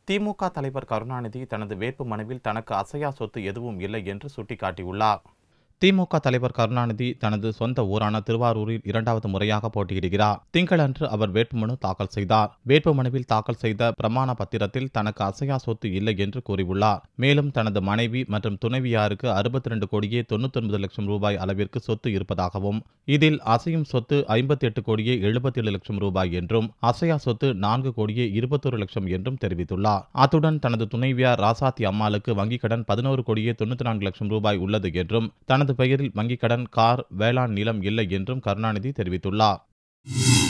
திமுக தலைவர் கருணாநிதி தனது வேட்பு மனுவில் தனக்கு அசையா சொத்து எதுவும் இல்லை என்று சுட்டிக்காட்டியுள்ளார் திமுக தலைவர் கருணாநிதி தனது சொந்த ஊரான திருவாரூரில் இரண்டாவது முறையாக போட்டியிடுகிறார் திங்களன்று அவர் வேட்புமனு தாக்கல் செய்தார் வேட்புமனுவில் தாக்கல் செய்த பிரமாண பத்திரத்தில் தனக்கு அசையா சொத்து இல்லை என்று கூறியுள்ளார் மேலும் தனது மனைவி மற்றும் துணைவியாருக்கு அறுபத்தி ரெண்டு கோடியே தொண்ணூத்தொன்பது லட்சம் ரூபாய் அளவிற்கு சொத்து இருப்பதாகவும் இதில் அசையும் சொத்து ஐம்பத்தி எட்டு கோடியே எழுபத்தி ஏழு லட்சம் ரூபாய் என்றும் அசையா சொத்து நான்கு கோடியே இருபத்தொரு லட்சம் என்றும் தெரிவித்துள்ளார் அத்துடன் தனது துணைவியார் ராசாத்தி அம்மாளுக்கு வங்கிக் கடன் பதினோரு கோடியே தொண்ணூத்தி நான்கு லட்சம் ரூபாய் உள்ளது என்றும் தனது பெயரில் வங்கிக் கடன் கார் வேளாண் நிலம் இல்லை என்றும் கருணாநிதி தெரிவித்துள்ளார்